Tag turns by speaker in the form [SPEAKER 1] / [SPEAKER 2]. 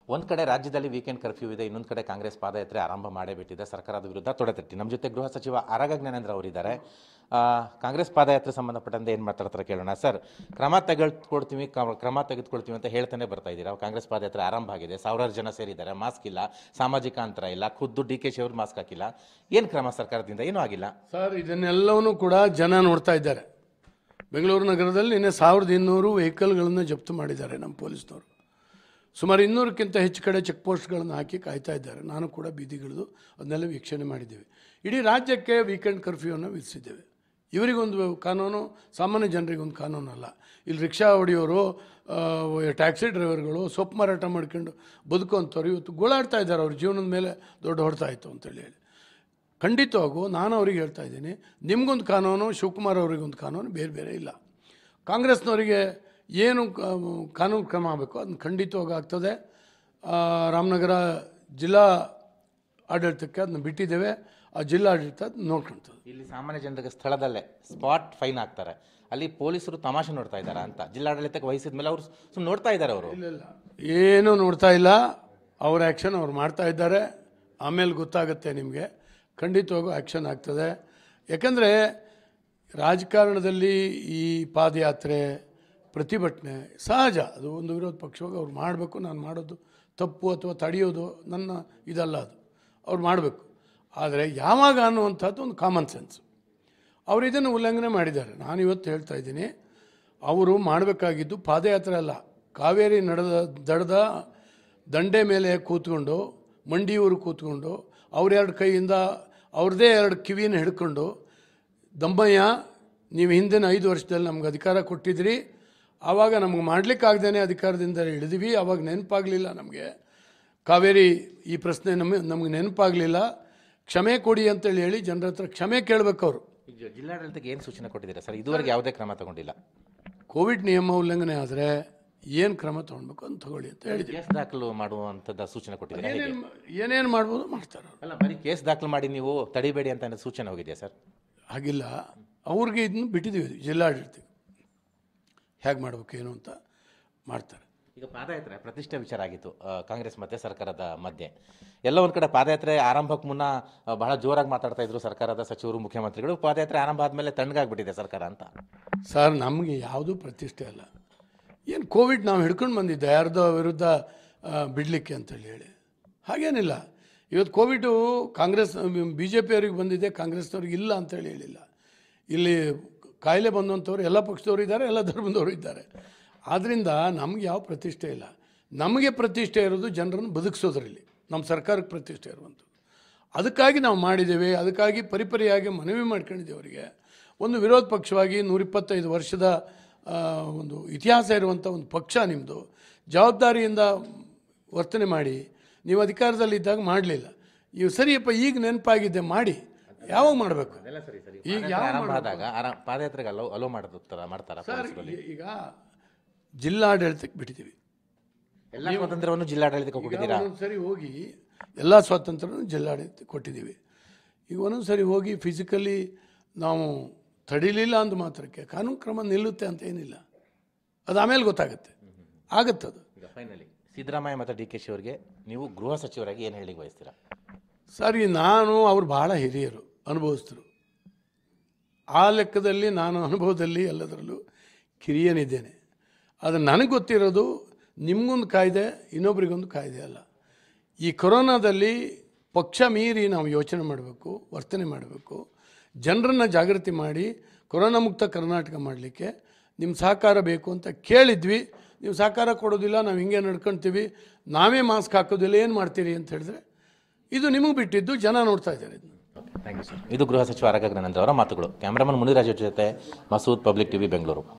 [SPEAKER 1] ಒಂದು ಕಡೆ ರಾಜ್ಯದಲ್ಲಿ ವೀಕೆಂಡ್ ಕರ್ಫ್ಯೂ ಇದೆ ಇನ್ನೊಂದು ಕಡೆ ಕಾಂಗ್ರೆಸ್ ಪಾದಯಾತ್ರೆ ಆರಂಭ ಮಾಡೇ ಬಿಟ್ಟಿದೆ ಸರ್ಕಾರದ ವಿರುದ್ಧ ತೊಡೆತಟ್ಟಿ ನಮ್ಮ ಜೊತೆ ಗೃಹ ಸಚಿವ ಆರಗ ಜ್ಞಾನೇಂದ್ರ ಅವರಿದ್ದಾರೆ ಆ, ಕಾಂಗ್ರೆಸ್ ಪಾದಯಾತ್ರೆ ಸಂಬಂಧಪಟ್ಟಂತೆ ಏನು ಮಾತಾಡ್ತಾರೆ ಕೇಳೋಣ ಸರ್ ಕ್ರಮ ತೆಗೆದುಕೊಡ್ತೀವಿ ಕ್ರಮ ತೆಗೆದುಕೊಳ್ತೀವಿ ಅಂತ ಹೇಳ್ತಾನೆ ಬರ್ತಾ ಇದ್ದೀರಾ ಕಾಂಗ್ರೆಸ್ ಪಾದಯಾತ್ರೆ ಆರಂಭ ಆಗಿದೆ ಸಾವಿರಾರು ಜನ ಸೇರಿದ್ದಾರೆ ಮಾಸ್ಕ್ ಇಲ್ಲ ಸಾಮಾಜಿಕ ಅಂತರ ಇಲ್ಲ ಖುದ್ದು ಡಿ ಕೆ ಶಿ ಅವರು ಮಾಸ್ಕ್ ಹಾಕಿಲ್ಲ ಏನು ಕ್ರಮ ಸರ್ಕಾರದಿಂದ ಏನೂ ಆಗಿಲ್ಲ
[SPEAKER 2] ಸರ್ ಇದನ್ನೆಲ್ಲವನ್ನೂ ಕೂಡ ಜನ ನೋಡ್ತಾ ಇದ್ದಾರೆ ಬೆಂಗಳೂರು ನಗರದಲ್ಲಿ ನಿನ್ನೆ ಸಾವಿರದ ಇನ್ನೂರು ವೆಹಿಕಲ್ಗಳನ್ನು ಜಪ್ತು ಮಾಡಿದ್ದಾರೆ ನಮ್ಮ ಪೊಲೀಸ್ನವರು ಸುಮಾರು ಇನ್ನೂರಕ್ಕಿಂತ ಹೆಚ್ಚು ಕಡೆ ಚೆಕ್ ಪೋಸ್ಟ್ಗಳನ್ನು ಹಾಕಿ ಕಾಯ್ತಾ ಇದ್ದಾರೆ ನಾನು ಕೂಡ ಬೀದಿಗಿಳಿದು ಅದನ್ನೆಲ್ಲ ವೀಕ್ಷಣೆ ಮಾಡಿದ್ದೇವೆ ಇಡೀ ರಾಜ್ಯಕ್ಕೆ ವೀಕೆಂಡ್ ಕರ್ಫ್ಯೂವನ್ನು ವಿಧಿಸಿದ್ದೇವೆ ಇವರಿಗೊಂದು ಕಾನೂನು ಸಾಮಾನ್ಯ ಜನರಿಗೊಂದು ಕಾನೂನು ಅಲ್ಲ ಇಲ್ಲಿ ರಿಕ್ಷಾ ಹೊಡೆಯೋರು ಟ್ಯಾಕ್ಸಿ ಡ್ರೈವರ್ಗಳು ಸೊಪ್ಪು ಮಾರಾಟ ಮಾಡ್ಕೊಂಡು ಬದುಕುವಂಥವ್ರು ಇವತ್ತು ಗೋಳಾಡ್ತಾ ಇದ್ದಾರೆ ಅವ್ರ ಜೀವನದ ಮೇಲೆ ದೊಡ್ಡ ಹೊಡ್ತಾ ಆಯಿತು ಅಂತೇಳಿ ಹೇಳಿ ಖಂಡಿತವಾಗೂ ನಾನು ಅವ್ರಿಗೆ ಹೇಳ್ತಾ ಇದ್ದೀನಿ ನಿಮಗೊಂದು ಕಾನೂನು ಶಿವಕುಮಾರ್ ಅವರಿಗೊಂದು ಕಾನೂನು ಬೇರೆ ಬೇರೆ ಇಲ್ಲ ಕಾಂಗ್ರೆಸ್ನವರಿಗೆ ಏನು ಕ- ಕಾನೂನು ಕ್ರಮ ಆಗಬೇಕು ಅದನ್ನು ಖಂಡಿತವಾಗಿ ಆಗ್ತದೆ ಆ, ರಾಮನಗರ ಜಿಲ್ಲಾ ಆಡಳಿತಕ್ಕೆ ಅದನ್ನ ಬಿಟ್ಟಿದ್ದೇವೆ ಆ ಜಿಲ್ಲಾ ಆಡಳಿತ ಅದ್ನ ನೋಡ್ಕೊಳ್ತದೆ
[SPEAKER 1] ಇಲ್ಲಿ ಸಾಮಾನ್ಯ ಜನರಿಗೆ ಸ್ಥಳದಲ್ಲೇ ಸ್ಪಾಟ್ ಫೈನ್ ಹಾಕ್ತಾರೆ ಅಲ್ಲಿ ಪೊಲೀಸರು ತಮಾಷೆ ನೋಡ್ತಾ ಇದ್ದಾರೆ ಅಂತ ಜಿಲ್ಲಾಡಳಿತಕ್ಕೆ ವಹಿಸಿದ ಮೇಲೆ ಅವರು ಸುಮ್ಮನೆ ನೋಡ್ತಾ ಇದ್ದಾರೆ ಅವರು
[SPEAKER 2] ಇಲ್ಲ ಇಲ್ಲ ಏನೂ ನೋಡ್ತಾ ಇಲ್ಲ ಅವ್ರ ಆ್ಯಕ್ಷನ್ ಅವ್ರು ಮಾಡ್ತಾ ಇದ್ದಾರೆ ಆಮೇಲೆ ಗೊತ್ತಾಗುತ್ತೆ ನಿಮಗೆ ಖಂಡಿತವಾಗೂ ಆ್ಯಕ್ಷನ್ ಆಗ್ತದೆ ಯಾಕಂದರೆ ರಾಜಕಾರಣದಲ್ಲಿ ಈ ಪಾದಯಾತ್ರೆ ಪ್ರತಿಭಟನೆ ಸಹಜ ಅದು ಒಂದು ವಿರೋಧ ಪಕ್ಷವಾಗಿ ಅವ್ರು ಮಾಡಬೇಕು ನಾನು ಮಾಡೋದು ತಪ್ಪು ಅಥವಾ ತಡೆಯೋದು ನನ್ನ ಇದಲ್ಲ ಅದು ಅವ್ರು ಮಾಡಬೇಕು ಆದರೆ ಯಾವಾಗ ಅನ್ನುವಂಥದ್ದು ಒಂದು ಕಾಮನ್ ಸೆನ್ಸ್ ಅವರು ಇದನ್ನು ಉಲ್ಲಂಘನೆ ಮಾಡಿದ್ದಾರೆ ನಾನು ಇವತ್ತು ಹೇಳ್ತಾ ಇದ್ದೀನಿ ಅವರು ಮಾಡಬೇಕಾಗಿದ್ದು ಪಾದಯಾತ್ರೆ ಅಲ್ಲ ಕಾವೇರಿ ನಡೆದ ದಡದ ದಂಡೆ ಮೇಲೆ ಕೂತ್ಕೊಂಡು ಮಂಡಿಯೂರು ಕೂತ್ಕೊಂಡು ಅವ್ರೆರಡು ಕೈಯಿಂದ ಅವ್ರದ್ದೇ ಎರಡು ಕಿವಿಯನ್ನು ಹಿಡ್ಕೊಂಡು ದಮ್ಮಯ್ಯ ನೀವು ಹಿಂದಿನ ಐದು ವರ್ಷದಲ್ಲಿ ನಮ್ಗೆ ಅಧಿಕಾರ ಕೊಟ್ಟಿದ್ರಿ ಆವಾಗ ನಮ್ಗೆ ಮಾಡಲಿಕ್ಕಾಗ್ದೇ ಅಧಿಕಾರದಿಂದ ಇಳಿದ್ವಿ ಆವಾಗ ನೆನಪಾಗಲಿಲ್ಲ ನಮಗೆ ಕಾವೇರಿ ಈ ಪ್ರಶ್ನೆ ನಮಗೆ ನಮ್ಗೆ ನೆನಪಾಗಲಿಲ್ಲ ಕ್ಷಮೆ ಕೊಡಿ ಅಂತೇಳಿ ಹೇಳಿ ಜನರ ಹತ್ರ ಕ್ಷಮೆ ಕೇಳಬೇಕು ಅವರು
[SPEAKER 1] ಈಗ ಜಿಲ್ಲಾಡಳಿತಕ್ಕೆ ಏನು ಸೂಚನೆ ಕೊಟ್ಟಿದ್ದೀರಾ ಸರ್ ಇದುವರೆಗೆ ಯಾವುದೇ ಕ್ರಮ ತಗೊಂಡಿಲ್ಲ
[SPEAKER 2] ಕೋವಿಡ್ ನಿಯಮ ಉಲ್ಲಂಘನೆ ಆದರೆ ಏನು ಕ್ರಮ ತೊಗೊಳ್ಬೇಕು ಅಂತ ತಗೊಳ್ಳಿ ಅಂತ ಹೇಳಿದ್ವಿ
[SPEAKER 1] ಕೇಸ್ ದಾಖಲು ಮಾಡುವಂಥದ್ದು ಸೂಚನೆ ಕೊಟ್ಟಿದ್ದೀರಾ ಹೇಗೆ
[SPEAKER 2] ಏನೇನು ಏನೇನು ಮಾಡ್ಬೋದು ಮಾಡ್ತಾರೆ ಅವ್ರು
[SPEAKER 1] ಅಲ್ಲ ಬರೀ ಕೇಸ್ ದಾಖಲು ಮಾಡಿ ನೀವು ತಡಿಬೇಡಿ ಅಂತ ಏನಾದ್ರು ಸೂಚನೆ ಹೋಗಿದೆಯಾ ಸರ್
[SPEAKER 2] ಹಾಗಿಲ್ಲ ಅವ್ರಿಗೆ ಇದನ್ನು ಬಿಟ್ಟಿದ್ದೀವಿ ಜಿಲ್ಲಾಡಳಿತ ಹೇಗೆ ಮಾಡ್ಬೇಕು ಏನು ಅಂತ ಮಾಡ್ತಾರೆ
[SPEAKER 1] ಈಗ ಪಾದಯಾತ್ರೆ ಪ್ರತಿಷ್ಠೆ ವಿಚಾರ ಆಗಿತ್ತು ಆ, ಕಾಂಗ್ರೆಸ್ ಮತ್ತೆ ಸರ್ಕಾರದ ಮಧ್ಯೆ ಎಲ್ಲ ಒಂದು ಕಡೆ ಪಾದಯಾತ್ರೆ ಆರಂಭಕ್ಕೆ ಮುನ್ನ ಆ, ಬಹಳ ಜೋರಾಗಿ ಮಾತಾಡ್ತಾ ಇದ್ರು ಸರ್ಕಾರದ ಸಚಿವರು ಮುಖ್ಯಮಂತ್ರಿಗಳು ಪಾದಯಾತ್ರೆ ಆರಂಭ ಆದಮೇಲೆ ತಣ್ಣಗಾಗ್ಬಿಟ್ಟಿದೆ ಸರ್ಕಾರ ಅಂತ
[SPEAKER 2] ಸರ್ ನಮಗೆ ಯಾವುದೂ ಪ್ರತಿಷ್ಠೆ ಅಲ್ಲ ಏನು ಕೋವಿಡ್ ನಾವು ಹಿಡ್ಕೊಂಡು ಬಂದಿದ್ದೆ ಯಾರ್ದೋ ವಿರುದ್ಧ ಆ, ಬಿಡಲಿಕ್ಕೆ ಅಂತೇಳಿ ಹೇಳಿ ಹಾಗೇನಿಲ್ಲ ಇವತ್ತು ಕೋವಿಡು ಕಾಂಗ್ರೆಸ್ ಬಿ ಜೆ ಪಿಯವ್ರಿಗೆ ಬಂದಿದೆ ಕಾಂಗ್ರೆಸ್ನವ್ರಿಗೆ ಇಲ್ಲ ಅಂತೇಳಿ ಹೇಳಿಲ್ಲ ಇಲ್ಲಿ ಕಾಯಿಲೆ ಬಂದಂಥವ್ರು ಎಲ್ಲ ಪಕ್ಷದವರು ಇದ್ದಾರೆ ಎಲ್ಲ ಧರ್ಮದವರು ಇದ್ದಾರೆ ಆದ್ದರಿಂದ ನಮ್ಗೆ ಯಾವ ಪ್ರತಿಷ್ಠೆ ಇಲ್ಲ ನಮಗೆ ಪ್ರತಿಷ್ಠೆ ಇರೋದು ಜನರನ್ನು ಬದುಕಿಸೋದ್ರಲ್ಲಿ ನಮ್ಮ ಸರ್ಕಾರಕ್ಕೆ ಪ್ರತಿಷ್ಠೆ ಇರುವಂಥದ್ದು ಅದಕ್ಕಾಗಿ ನಾವು ಮಾಡಿದ್ದೇವೆ ಅದಕ್ಕಾಗಿ ಪರಿಪರಿಯಾಗಿ ಮನವಿ ಮಾಡ್ಕೊಂಡಿದ್ದೇವೆ ಅವರಿಗೆ ಒಂದು ವಿರೋಧ ಪಕ್ಷವಾಗಿ ನೂರಿಪ್ಪತ್ತೈದು ವರ್ಷದ ಆ, ಒಂದು ಇತಿಹಾಸ ಇರುವಂಥ ಒಂದು ಪಕ್ಷ ನಿಮ್ಮದು ಜವಾಬ್ದಾರಿಯಿಂದ ವರ್ತನೆ ಮಾಡಿ ನೀವು ಅಧಿಕಾರದಲ್ಲಿದ್ದಾಗ ಮಾಡಲಿಲ್ಲ ಇವು ಸರಿಯಪ್ಪ ಈಗ ನೆನಪಾಗಿದ್ದೆ ಮಾಡಿ ಯಾವಾಗ ಮಾಡಬೇಕು
[SPEAKER 1] ಅದೆಲ್ಲ ಸರಿ ಸರಿ
[SPEAKER 2] ಈಗ
[SPEAKER 1] ಪಾದಯಾತ್ರೆ
[SPEAKER 2] ಯಾವ
[SPEAKER 1] ಆರಂಭ ಆದಾಗ ಆರಾಮ್ ಪಾದಯಾತ್ರೆಗೆ ಅಲೋ ಅಲೋ ಮಾಡ್ತಾರ ಮಾಡ್ತಾರ
[SPEAKER 2] ಸರ್ ಈಗ ಜಿಲ್ಲಾಡಳಿತಕ್ಕೆ ಬಿಟ್ಟಿದ್ದೀವಿ
[SPEAKER 1] ಎಲ್ಲ ಸ್ವಾತಂತ್ರ್ಯವನ್ನು ಜಿಲ್ಲಾಡಳಿತಕ್ಕೆ ಕೊಟ್ಟಿದ್ದೀರಾ
[SPEAKER 2] ಒಂದೊಂದು ಸರಿ ಹೋಗಿ ಎಲ್ಲ ಸ್ವಾತಂತ್ರ್ಯನೂ ಜಿಲ್ಲಾಡಳಿತ ಕೊಟ್ಟಿದ್ದೀವಿ ಈಗ ಒಂದೊಂದು ಸರಿ ಹೋಗಿ ಫಿಸಿಕಲಿ ನಾವು ತಡಿಲಿಲ್ಲ ಅಂದ ಮಾತ್ರಕ್ಕೆ ಕಾನೂನು ಕ್ರಮ ನಿಲ್ಲುತ್ತೆ ಅಂತ ಏನಿಲ್ಲ ಅದು ಆಮೇಲೆ ಗೊತ್ತಾಗುತ್ತೆ ಆಗುತ್ತದು
[SPEAKER 1] ಈಗ ಫೈನಲಿ ಸಿದ್ದರಾಮಯ್ಯ ಮತ್ತು ಡಿ ಕೆ ಶಿ ಅವರಿಗೆ ನೀವು ಗೃಹ ಸಚಿವರಾಗಿ ಏನು ಹೇಳಿ ಬಯಸ್ತೀರಾ
[SPEAKER 2] ಸರಿ ನಾನು ಅವ್ರು ಬಹಳ ಹಿರಿಯರು ಅನುಭವಿಸಿದ್ರು ಆ ಲೆಕ್ಕದಲ್ಲಿ ನಾನು ಅನುಭವದಲ್ಲಿ ಎಲ್ಲದರಲ್ಲೂ ಕಿರಿಯನಿದ್ದೇನೆ ಆದರೆ ನನಗೆ ಗೊತ್ತಿರೋದು ನಿಮಗೊಂದು ಕಾಯ್ದೆ ಇನ್ನೊಬ್ರಿಗೊಂದು ಕಾಯ್ದೆ ಅಲ್ಲ ಈ ಕೊರೋನಾದಲ್ಲಿ ಪಕ್ಷ ಮೀರಿ ನಾವು ಯೋಚನೆ ಮಾಡಬೇಕು ವರ್ತನೆ ಮಾಡಬೇಕು ಜನರನ್ನು ಜಾಗೃತಿ ಮಾಡಿ ಕೊರೋನಾ ಮುಕ್ತ ಕರ್ನಾಟಕ ಮಾಡಲಿಕ್ಕೆ ನಿಮ್ಮ ಸಹಕಾರ ಬೇಕು ಅಂತ ಕೇಳಿದ್ವಿ ನೀವು ಸಹಕಾರ ಕೊಡೋದಿಲ್ಲ ನಾವು ಹಿಂಗೆ ನಡ್ಕೊಳ್ತೀವಿ ನಾವೇ ಮಾಸ್ಕ್ ಹಾಕೋದಿಲ್ಲ ಏನು ಮಾಡ್ತೀರಿ ಅಂತ ಹೇಳಿದ್ರೆ ಇದು ನಿಮಗೆ ಬಿಟ್ಟಿದ್ದು ಜನ ನೋಡ್ತಾ ಇದ್ದಾರೆ ಇದನ್ನ
[SPEAKER 1] ಥ್ಯಾಂಕ್ ಯು ಸರ್ ಇದು ಗೃಹ ಸಚಿವ ಆರಗ ಜ್ಞಾನೇಂದ್ರ ಅವರ ಮಾತುಗಳು ಕ್ಯಾಮ್ರಾಮನ್ ಮುನಿರಾಜ್ ಜೊತೆ ಮಸೂದ್ ಪಬ್ಲಿಕ್ ಟಿವಿ ಬೆಂಗಳೂರು